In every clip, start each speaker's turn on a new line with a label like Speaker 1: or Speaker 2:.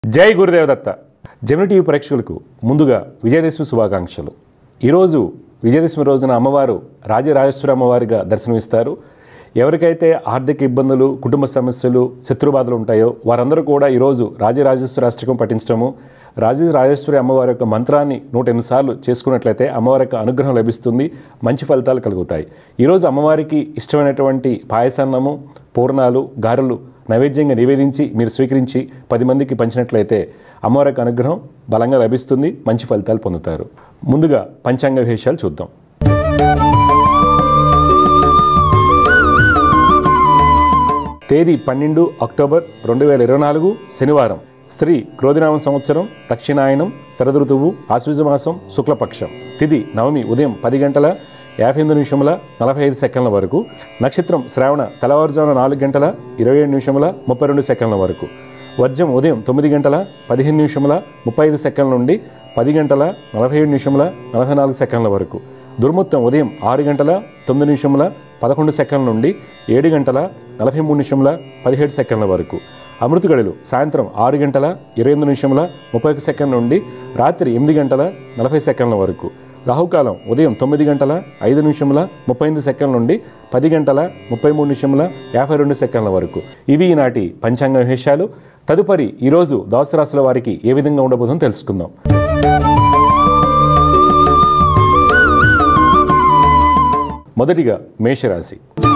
Speaker 1: జై Gurudev Datta Gemini TV ప్రేక్షకులకు ముందుగా విజయదశమి శుభాకాంక్షలు ఈరోజు విజయదశమి రోజున అమ్మవారు రాజరాజేశ్వరి అమ్మవారిగా దర్శనమిస్తారు ఎవరికైతే ఆర్థిక ఇబ్బందులు కుటుంబ సమస్యలు శత్రుబాధలు ఉంటాయో వారందరూ కూడా ఈరోజు రాజరాజేశ్వరి అష్టకం పఠించడము రాజరాజేశ్వరి అమ్మవారి యొక్క మంత్రాన్ని నూట ఎనిమిది సార్లు చేసుకున్నట్లయితే అమ్మవారి యొక్క అనుగ్రహం లభిస్తుంది మంచి ఫలితాలు కలుగుతాయి ఈరోజు అమ్మవారికి ఇష్టమైనటువంటి పాయసాన్నము పూర్ణాలు గారెలు నైవేద్యంగా నివేదించి మీరు స్వీకరించి పది మందికి పంచినట్లయితే అమ్మవారి యొక్క అనుగ్రహం బలంగా లభిస్తుంది మంచి ఫలితాలు పొందుతారు ముందుగా పంచాంగ విశేషాలు చూద్దాం తేదీ పన్నెండు అక్టోబర్ రెండు వేల ఇరవై నాలుగు శనివారం స్త్రీ క్రోధినామ సంవత్సరం దక్షిణాయనం శరదృతువు ఆశ్వీజ మాసం శుక్లపక్షం తిది నవమి ఉదయం పది గంటల యాభై ఎనిమిది నిమిషముల నలభై ఐదు సెకండ్ల వరకు నక్షత్రం శ్రావణ తెల్లవారుజామున నాలుగు గంటల ఇరవై ఏడు నిమిషముల ముప్పై రెండు సెకండ్ల వరకు వర్జం ఉదయం తొమ్మిది గంటల పదిహేను నిమిషముల ముప్పై ఐదు సెకండ్ల నుండి పది గంటల నలభై ఏడు నిమిషముల నలభై నాలుగు సెకండ్ల వరకు దుర్ముహూర్తం ఉదయం ఆరు గంటల తొమ్మిది నిమిషముల పదకొండు సెకండ్ల నుండి ఏడు గంటల నలభై మూడు నిమిషముల పదిహేడు సెకండ్ల వరకు అమృత గడులు సాయంత్రం ఆరు గంటల ఇరవై ఎనిమిది నిమిషముల ముప్పై ఒక సెకండ్ నుండి రాత్రి ఎనిమిది గంటల నలభై సెకండ్ల వరకు రాహుకాలం ఉదయం తొమ్మిది గంటల ఐదు నిమిషముల ముప్పై ఎనిమిది సెకండ్ల నుండి పది గంటల ముప్పై మూడు నిమిషముల యాభై రెండు సెకండ్ల వరకు ఇవి ఈనాటి పంచాంగ విశేషాలు తదుపరి ఈరోజు దోస రాశుల వారికి ఏ విధంగా ఉండబోతుందో తెలుసుకుందాం మొదటిగా మేషరాశి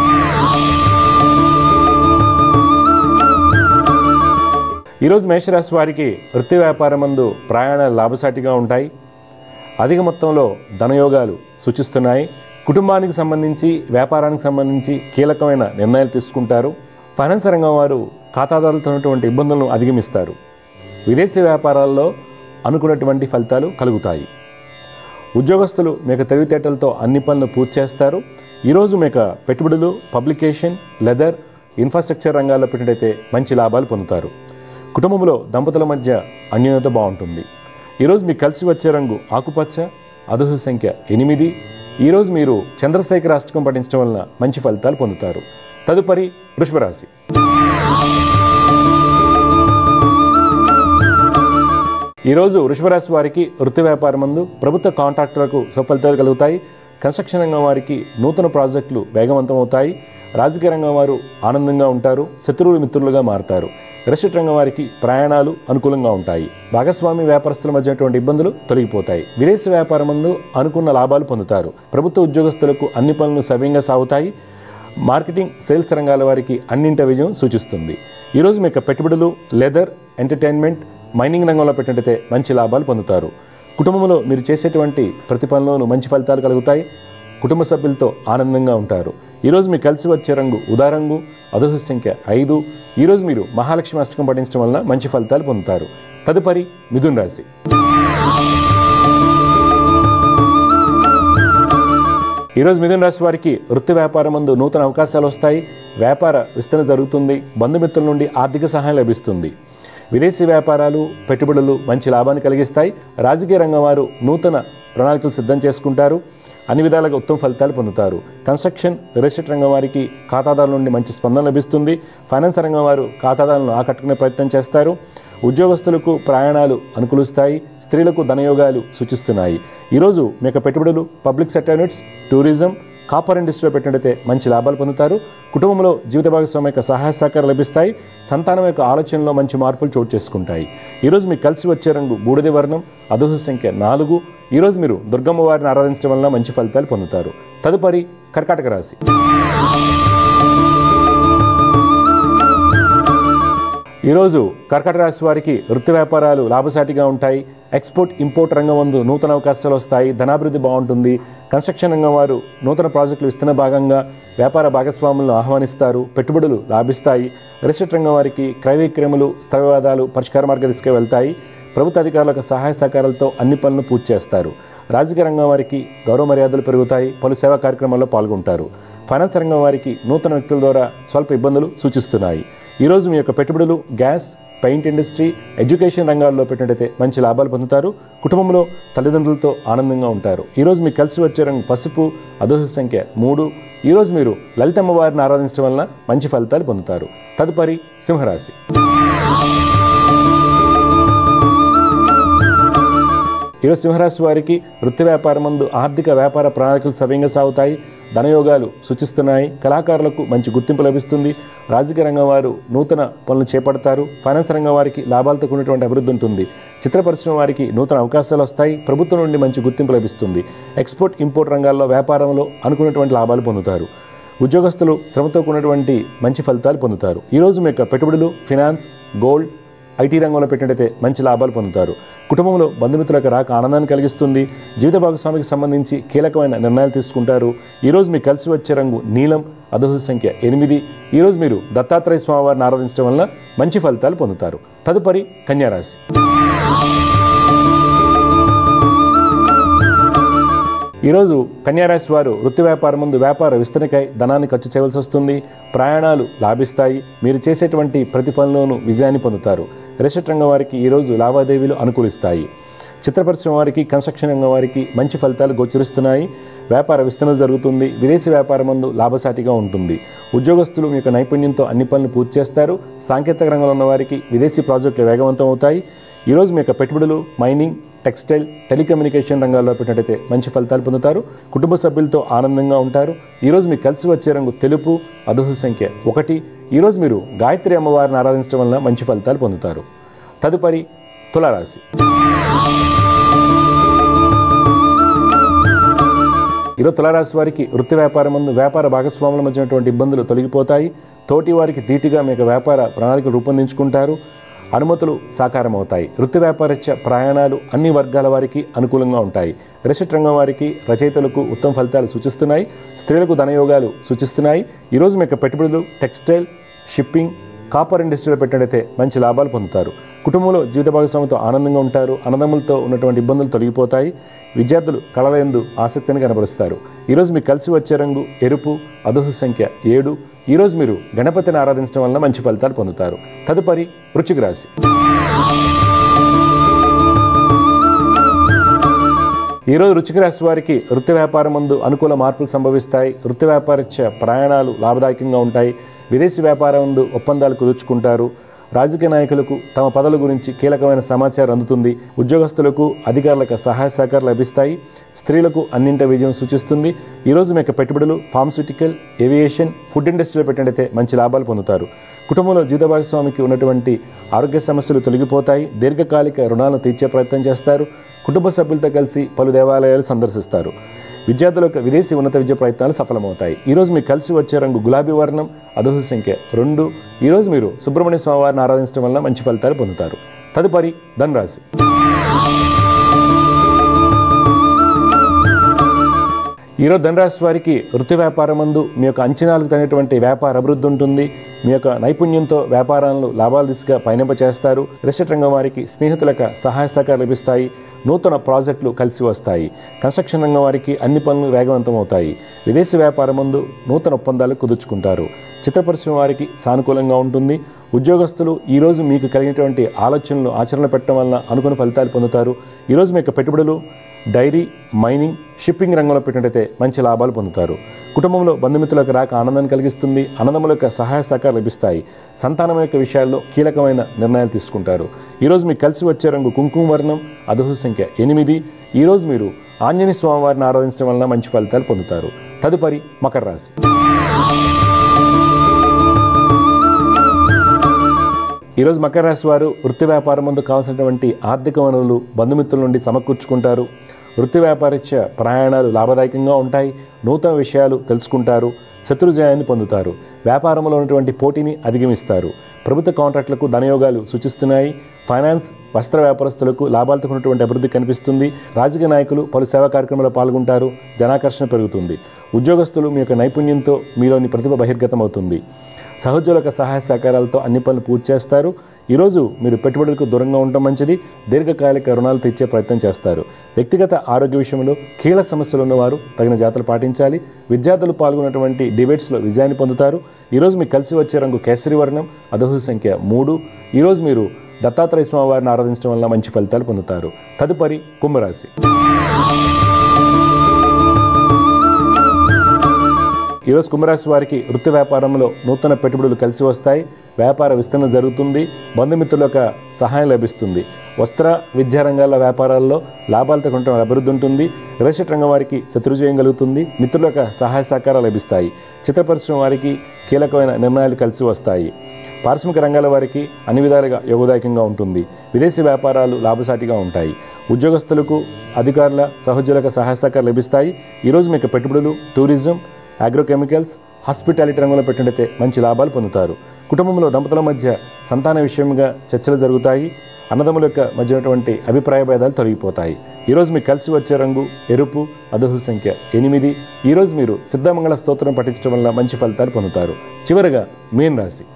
Speaker 1: ఈరోజు మేషరాశి వారికి వృత్తి వ్యాపారమందు ప్రయాణాలు లాభసాటిగా ఉంటాయి అధిక మొత్తంలో ధనయోగాలు సూచిస్తున్నాయి కుటుంబానికి సంబంధించి వ్యాపారానికి సంబంధించి కీలకమైన నిర్ణయాలు తీసుకుంటారు ఫైనాన్స్ రంగం వారు ఖాతాదారులతో ఉన్నటువంటి ఇబ్బందులను అధిగమిస్తారు విదేశీ వ్యాపారాల్లో అనుకున్నటువంటి ఫలితాలు కలుగుతాయి ఉద్యోగస్తులు మీకు తెలివితేటలతో అన్ని పనులు పూర్తి చేస్తారు ఈరోజు మీకు పెట్టుబడులు పబ్లికేషన్ లెదర్ ఇన్ఫ్రాస్ట్రక్చర్ రంగాల్లో పెట్టినట్టయితే మంచి లాభాలు పొందుతారు కుటుంబంలో దంపతుల మధ్య అన్యోన్యత బాగుంటుంది ఈరోజు మీకు కలిసి వచ్చే రంగు ఆకుపచ్చ అదుహ సంఖ్య ఎనిమిది ఈరోజు మీరు చంద్రశేఖర అష్టకం పఠించడం వలన మంచి ఫలితాలు పొందుతారు తదుపరి వృషభ రాశి ఈరోజు వృషభరాశి వారికి వృత్తి వ్యాపారం మందు ప్రభుత్వ కాంట్రాక్టులకు సఫలితాలు కలుగుతాయి కన్స్ట్రక్షన్ రంగం వారికి నూతన ప్రాజెక్టులు వేగవంతం అవుతాయి రాజకీయ రంగం వారు ఆనందంగా ఉంటారు శత్రువులు మిత్రులుగా మారతారు రెస్టేట్ రంగం వారికి ప్రయాణాలు అనుకూలంగా ఉంటాయి భాగస్వామి వ్యాపారస్తుల మధ్య ఉన్నటువంటి ఇబ్బందులు తొలగిపోతాయి విదేశీ వ్యాపారం మందు అనుకున్న లాభాలు పొందుతారు ప్రభుత్వ ఉద్యోగస్తులకు అన్ని పనులు సవ్యంగా సాగుతాయి మార్కెటింగ్ సేల్స్ రంగాల వారికి అన్నింట విజయం సూచిస్తుంది ఈరోజు మీకు పెట్టుబడులు లెదర్ ఎంటర్టైన్మెంట్ మైనింగ్ రంగంలో పెట్టినట్టయితే మంచి లాభాలు పొందుతారు కుటుంబంలో మీరు చేసేటువంటి ప్రతి పనిలోనూ మంచి ఫలితాలు కలుగుతాయి కుటుంబ సభ్యులతో ఆనందంగా ఉంటారు ఈరోజు మీకు కలిసి వచ్చే రంగు ఉదారంగు అదృష్ట సంఖ్య ఐదు ఈరోజు మీరు మహాలక్ష్మి అష్టకం పఠించడం వలన మంచి ఫలితాలు పొందుతారు తదుపరి మిథున్ రాశి ఈరోజు మిథున రాశి వారికి వృత్తి వ్యాపారం ముందు నూతన అవకాశాలు వస్తాయి వ్యాపార విస్తరణ జరుగుతుంది బంధుమిత్రుల నుండి ఆర్థిక సహాయం లభిస్తుంది విదేశీ వ్యాపారాలు పెట్టుబడులు మంచి లాభాన్ని కలిగిస్తాయి రాజకీయ రంగం వారు నూతన ప్రణాళికలు సిద్ధం చేసుకుంటారు అన్ని విధాలుగా ఉత్తమ ఫలితాలు పొందుతారు కన్స్ట్రక్షన్ రియల్ ఎస్టేట్ రంగం వారికి ఖాతాదారుల నుండి మంచి స్పందన లభిస్తుంది ఫైనాన్స్ రంగం వారు ఖాతాదారులను ఆకట్టుకునే ప్రయత్నం చేస్తారు ఉద్యోగస్తులకు ప్రయాణాలు అనుకూలిస్తాయి స్త్రీలకు ధనయోగాలు సూచిస్తున్నాయి ఈరోజు మీకు పెట్టుబడులు public sector units tourism copper ఇండస్ట్రీలో పెట్టినట్టయితే మంచి లాభాలు పొందుతారు కుటుంబంలో జీవిత భాగస్వామి యొక్క సహాయ సహకారాలు లభిస్తాయి సంతానం యొక్క ఆలోచనలో మంచి మార్పులు చోటు చేసుకుంటాయి ఈరోజు మీకు కలిసి వచ్చే రంగు బూడిద వర్ణం అదృష్ట సంఖ్య నాలుగు ఈరోజు మీరు దుర్గమ్మ వారిని ఆరాధించడం వలన మంచి ఫలితాలు పొందుతారు తదుపరి కర్కాటక రాశి ఈరోజు కర్కట రాశి వారికి వృత్తి వ్యాపారాలు లాభసాటిగా ఉంటాయి ఎక్స్పోర్ట్ ఇంపోర్ట్ రంగం ముందు నూతన అవకాశాలు వస్తాయి ధనాభివృద్ధి బాగుంటుంది కన్స్ట్రక్షన్ రంగం వారు నూతన ప్రాజెక్టులు విస్తరణ భాగంగా వ్యాపార భాగస్వాములను ఆహ్వానిస్తారు పెట్టుబడులు లాభిస్తాయి రిజిస్టర్ రంగం వారికి క్రయ విక్రయములు స్థల వివాదాలు పరిష్కార మార్గ దిశగా వెళ్తాయి ప్రభుత్వ అధికారులకు సహాయ సహకారాలతో అన్ని పనులను పూర్తి చేస్తారు రాజకీయ రంగం వారికి గౌరవ మర్యాదలు పెరుగుతాయి పలు సేవా కార్యక్రమాల్లో పాల్గొంటారు ఫైనాన్స్ రంగం వారికి నూతన వ్యక్తుల ద్వారా స్వల్ప ఇబ్బందులు సూచిస్తున్నాయి ఈరోజు మీ యొక్క పెట్టుబడులు గ్యాస్ పెయింట్ ఇండస్ట్రీ ఎడ్యుకేషన్ రంగాల్లో పెట్టినట్టయితే మంచి లాభాలు పొందుతారు కుటుంబంలో తల్లిదండ్రులతో ఆనందంగా ఉంటారు ఈరోజు మీకు కలిసి వచ్చే రంగు పసుపు అదృష్ట సంఖ్య మూడు ఈరోజు మీరు లలితమ్మ వారిని ఆరాధించడం వలన మంచి ఫలితాలు పొందుతారు తదుపరి సింహరాశి ఈరోజు సింహరాశి వారికి వృత్తి వ్యాపారం ముందు ఆర్థిక వ్యాపార ప్రణాళికలు సవ్యంగా సాగుతాయి ధనయోగాలు సూచిస్తున్నాయి కళాకారులకు మంచి గుర్తింపు లభిస్తుంది రాజకీయ రంగం వారు నూతన పనులు చేపడతారు ఫైనాన్స్ రంగం వారికి లాభాలతో కూడినటువంటి అభివృద్ధి ఉంటుంది చిత్ర పరిశ్రమ వారికి నూతన అవకాశాలు వస్తాయి ప్రభుత్వం నుండి మంచి గుర్తింపు లభిస్తుంది ఎక్స్పోర్ట్ ఇంపోర్ట్ రంగాల్లో వ్యాపారంలో అనుకున్నటువంటి లాభాలు పొందుతారు ఉద్యోగస్తులు శ్రమతో కూడినటువంటి మంచి ఫలితాలు పొందుతారు ఈరోజు మీ యొక్క పెట్టుబడులు ఫినాన్స్ గోల్డ్ ఐటీ రంగంలో పెట్టినట్టయితే మంచి లాభాలు పొందుతారు కుటుంబంలో బంధుమిత్రులకు రాక ఆనందాన్ని కలిగిస్తుంది జీవిత భాగస్వామికి సంబంధించి కీలకమైన నిర్ణయాలు తీసుకుంటారు ఈరోజు మీకు కలిసి వచ్చే రంగు నీలం అదహు సంఖ్య ఎనిమిది ఈరోజు మీరు దత్తాత్రేయ స్వామివారిని ఆరాధించడం వలన మంచి ఫలితాలు పొందుతారు తదుపరి కన్యారాశి ఈరోజు కన్యారాశి వారు వృత్తి వ్యాపారం ముందు వ్యాపార విస్తరణకై ధనాన్ని ఖర్చు చేయవలసి వస్తుంది ప్రయాణాలు లాభిస్తాయి మీరు చేసేటువంటి ప్రతి పనిలోనూ విజయాన్ని పొందుతారు రిషట్ రంగం వారికి ఈరోజు లావాదేవీలు అనుకూలిస్తాయి చిత్ర పరిశ్రమ వారికి కన్స్ట్రక్షన్ రంగం వారికి మంచి ఫలితాలు గోచరిస్తున్నాయి వ్యాపార విస్తరణ జరుగుతుంది విదేశీ వ్యాపారం మందు లాభసాటిగా ఉంటుంది ఉద్యోగస్తులు మీ యొక్క నైపుణ్యంతో అన్ని పనులు పూర్తి చేస్తారు సాంకేతిక రంగంలో ఉన్న వారికి విదేశీ ప్రాజెక్టులు వేగవంతం అవుతాయి ఈరోజు మీ యొక్క పెట్టుబడులు మైనింగ్ టెక్స్టైల్ టెలికమ్యూనికేషన్ రంగాల్లో పెట్టినట్టయితే మంచి ఫలితాలు పొందుతారు కుటుంబ సభ్యులతో ఆనందంగా ఉంటారు ఈరోజు మీకు కలిసి వచ్చే రంగు తెలుపు అదుహు సంఖ్య ఒకటి ఈరోజు మీరు గాయత్రి అమ్మవారిని ఆరాధించడం వల్ల మంచి ఫలితాలు పొందుతారు తదుపరి తులారాశి ఈరోజు తులారాశి వారికి వృత్తి వ్యాపారం ముందు వ్యాపార భాగస్వాముల మధ్య ఉన్నటువంటి ఇబ్బందులు తొలగిపోతాయి తోటి వారికి ధీటుగా మీకు వ్యాపార ప్రణాళిక రూపొందించుకుంటారు అనుమతులు సాకారం అవుతాయి వృత్తి వ్యాపారత్య ప్రయాణాలు అన్ని వర్గాల వారికి అనుకూలంగా ఉంటాయి రిషట్ రంగం వారికి రచయితలకు ఉత్తమ ఫలితాలు సూచిస్తున్నాయి స్త్రీలకు ధనయోగాలు సూచిస్తున్నాయి ఈరోజు మీకు పెట్టుబడులు టెక్స్టైల్ షిప్పింగ్ కాపర్ ఇండస్ట్రీలో పెట్టినట్టయితే మంచి లాభాలు పొందుతారు కుటుంబంలో జీవిత భాగస్వామితో ఆనందంగా ఉంటారు అన్నదమ్ములతో ఉన్నటువంటి ఇబ్బందులు తొలగిపోతాయి విద్యార్థులు కళల యందు ఆసక్తిని కనబరుస్తారు ఈరోజు మీకు కలిసి వచ్చే రంగు ఎరుపు అదుహు సంఖ్య ఏడు ఈరోజు మీరు గణపతిని ఆరాధించడం వలన మంచి ఫలితాలు పొందుతారు తదుపరి వృచ్చిక రాశి ఈరోజు రుచిక రాశి వారికి వృత్తి వ్యాపారం ముందు అనుకూల మార్పులు సంభవిస్తాయి వృత్తి వ్యాపారత్య ప్రయాణాలు లాభదాయకంగా ఉంటాయి విదేశీ వ్యాపారం ముందు ఒప్పందాలు కుదుర్చుకుంటారు రాజకీయ నాయకులకు తమ పదవుల గురించి కీలకమైన సమాచారం అందుతుంది ఉద్యోగస్తులకు అధికారులకు సహాయ సహకారాలు లభిస్తాయి స్త్రీలకు అన్నింట విజయం సూచిస్తుంది ఈరోజు మీ యొక్క పెట్టుబడులు ఫార్మస్యూటికల్ ఏవియేషన్ ఫుడ్ ఇండస్ట్రీలో పెట్టినట్టయితే మంచి లాభాలు పొందుతారు కుటుంబంలో జీవిత భాగస్వామికి ఉన్నటువంటి ఆరోగ్య సమస్యలు తొలగిపోతాయి దీర్ఘకాలిక రుణాలను తీర్చే ప్రయత్నం చేస్తారు కుటుంబ సభ్యులతో కలిసి పలు దేవాలయాలు సందర్శిస్తారు విద్యార్థులకు విదేశీ ఉన్నత విద్య ప్రయత్నాలు సఫలమవుతాయి ఈరోజు మీకు కలిసి వచ్చే రంగు గులాబీ వర్ణం అదోహ సంఖ్య రెండు ఈరోజు మీరు సుబ్రహ్మణ్య స్వామివారిని ఆరాధించడం వల్ల మంచి ఫలితాలు పొందుతారు తదుపరి ధనురాశి ఈరోజు ధనరాశి వారికి వృత్తి వ్యాపారం మందు మీ యొక్క అంచనాలకు తగినటువంటి వ్యాపార అభివృద్ధి ఉంటుంది మీ యొక్క నైపుణ్యంతో వ్యాపారాలను లాభాల దిశగా పయనింప చేస్తారు రిషట్ రంగం వారికి స్నేహితులకు సహాయ సహకారాలు లభిస్తాయి నూతన ప్రాజెక్టులు కలిసి వస్తాయి కన్స్ట్రక్షన్ రంగం వారికి అన్ని పనులు వేగవంతం అవుతాయి విదేశీ వ్యాపారం ముందు నూతన ఒప్పందాలు కుదుర్చుకుంటారు చిత్ర పరిశ్రమ వారికి సానుకూలంగా ఉంటుంది ఉద్యోగస్తులు ఈరోజు మీకు కలిగినటువంటి ఆలోచనలు ఆచరణ పెట్టడం వలన అనుకున్న ఫలితాలు పొందుతారు ఈరోజు మీ యొక్క పెట్టుబడులు డైరీ మైనింగ్ షిప్పింగ్ రంగంలో పెట్టినట్టయితే మంచి లాభాలు పొందుతారు కుటుంబంలో బంధుమిత్రులకు రాక ఆనందాన్ని కలిగిస్తుంది అన్నదమ్ముల యొక్క సహాయ సహకారాలు లభిస్తాయి సంతానం యొక్క విషయాల్లో కీలకమైన నిర్ణయాలు తీసుకుంటారు ఈరోజు మీకు కలిసి వచ్చే రంగు కుంకుమ వర్ణం అదహు సంఖ్య ఎనిమిది ఈరోజు మీరు ఆంజనేయ స్వామివారిని ఆరాధించడం వలన మంచి ఫలితాలు పొందుతారు తదుపరి మకర రాశి ఈరోజు మకర రాశి వారు వృత్తి వ్యాపారం ముందు కావాల్సినటువంటి ఆర్థిక వనరులు బంధుమిత్రుల నుండి సమకూర్చుకుంటారు వృత్తి వ్యాపారిత్య ప్రయాణాలు లాభదాయకంగా ఉంటాయి నూతన విషయాలు తెలుసుకుంటారు శత్రుజయాన్ని పొందుతారు వ్యాపారంలో ఉన్నటువంటి పోటీని అధిగమిస్తారు ప్రభుత్వ కాంట్రాక్టులకు ధనయోగాలు సూచిస్తున్నాయి ఫైనాన్స్ వస్త్ర వ్యాపారస్తులకు లాభాలతో ఉన్నటువంటి అభివృద్ధి కనిపిస్తుంది రాజకీయ నాయకులు పలు సేవా కార్యక్రమాల్లో పాల్గొంటారు జనాకర్షణ పెరుగుతుంది ఉద్యోగస్తులు మీ యొక్క నైపుణ్యంతో మీలోని ప్రతిభ బహిర్గతం అవుతుంది సహోద్యోగుల సహాయ సహకారాలతో అన్ని పనులు పూర్తి చేస్తారు ఈరోజు మీరు పెట్టుబడులకు దూరంగా ఉండటం మంచిది దీర్ఘకాలిక రుణాలు తెచ్చే ప్రయత్నం చేస్తారు వ్యక్తిగత ఆరోగ్య విషయంలో కీలక సమస్యలు ఉన్నవారు తగిన జాతరలు పాటించాలి విద్యార్థులు పాల్గొన్నటువంటి డిబేట్స్లో విజయాన్ని పొందుతారు ఈరోజు మీకు కలిసి వచ్చే రంగు కేసరి వర్ణం అదహు సంఖ్య మూడు ఈరోజు మీరు దత్తాత్రేయ స్వామి వారిని ఆరాధించడం వల్ల మంచి ఫలితాలు పొందుతారు తదుపరి కుంభరాశి ఈరోజు కుంభరాశి వారికి వృత్తి వ్యాపారంలో నూతన పెట్టుబడులు కలిసి వస్తాయి వ్యాపార విస్తరణ జరుగుతుంది బంధుమిత్రుల యొక్క సహాయం లభిస్తుంది వస్త్ర విద్యా రంగాల వ్యాపారాల్లో లాభాలతో కొంత అభివృద్ధి ఉంటుంది రియల్ ఎస్టేట్ రంగం వారికి శత్రుజయం కలుగుతుంది మిత్రుల యొక్క సహాయ సహకారాలు లభిస్తాయి చిత్ర పరిశ్రమ వారికి కీలకమైన నిర్ణయాలు కలిసి వస్తాయి పారిశ్రామిక రంగాల వారికి అన్ని విధాలుగా యోగదాయకంగా ఉంటుంది విదేశీ వ్యాపారాలు లాభసాటిగా ఉంటాయి ఉద్యోగస్తులకు అధికారుల సహోద్యోగులకు సహాయ సహకారాలు లభిస్తాయి ఈరోజు మీకు పెట్టుబడులు టూరిజం అగ్రోకెమికల్స్ హాస్పిటాలిటీ రంగంలో పెట్టినట్టయితే మంచి లాభాలు పొందుతారు కుటుంబంలో దంపతుల మధ్య సంతాన విషయంగా చర్చలు జరుగుతాయి అన్నదమ్ముల యొక్క మధ్య ఉన్నటువంటి అభిప్రాయ భేదాలు తొలగిపోతాయి ఈరోజు మీకు కలిసి వచ్చే రంగు ఎరుపు అదహు సంఖ్య ఎనిమిది ఈరోజు మీరు సిద్ధమంగళ స్తోత్రం పఠించడం వల్ల మంచి ఫలితాలు పొందుతారు చివరగా మీన్ రాశి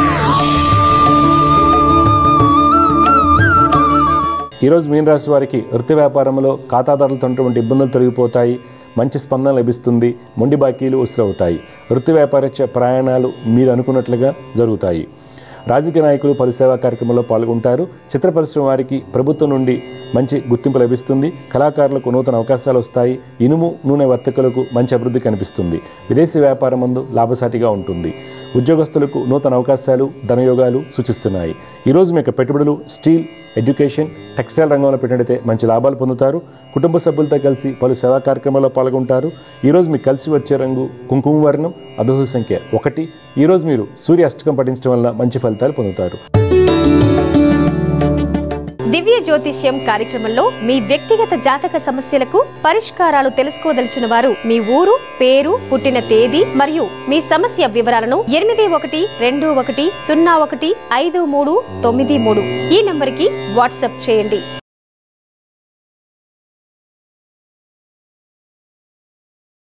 Speaker 1: ఈరోజు మీన రాశి వారికి వృత్తి వ్యాపారంలో ఖాతాదారులతో ఉన్నటువంటి ఇబ్బందులు తొలగిపోతాయి మంచి స్పందన లభిస్తుంది మొండి బాకీలు వసూలవుతాయి వృత్తి వ్యాపారత్య ప్రయాణాలు మీరు అనుకున్నట్లుగా జరుగుతాయి రాజకీయ నాయకులు పలు సేవా కార్యక్రమంలో పాల్గొంటారు చిత్ర పరిశ్రమ వారికి ప్రభుత్వం నుండి మంచి గుర్తింపు లభిస్తుంది కళాకారులకు నూతన అవకాశాలు వస్తాయి ఇనుము నూనె వర్తకులకు మంచి అభివృద్ధి కనిపిస్తుంది విదేశీ వ్యాపారం మందు లాభసాటిగా ఉంటుంది ఉద్యోగస్తులకు నూతన అవకాశాలు ధనయోగాలు సూచిస్తున్నాయి ఈరోజు మీకు పెట్టుబడులు స్టీల్ ఎడ్యుకేషన్ టెక్స్టైల్ రంగంలో పెట్టినట్టయితే మంచి లాభాలు పొందుతారు కుటుంబ సభ్యులతో కలిసి పలు సేవా కార్యక్రమాల్లో పాల్గొంటారు ఈరోజు మీకు కలిసి వచ్చే రంగు కుంకుమ వర్ణం అదోహ సంఖ్య ఒకటి ఈరోజు మీరు సూర్య అష్టకం పఠించడం వల్ల మంచి ఫలితాలు పొందుతారు
Speaker 2: దివ్య జ్యోతిష్యం కార్యక్రమంలో మీ వ్యక్తిగత జాతక సమస్యలకు పరిష్కారాలు తెలుసుకోదలిచిన వారు మీ ఊరు పేరు పుట్టిన తేదీ మరియు మీ సమస్య వివరాలను ఎనిమిది ఒకటి రెండు ఒకటి సున్నా ఒకటి ఐదు మూడు తొమ్మిది మూడు ఈ నంబర్కి వాట్సాప్ చేయండి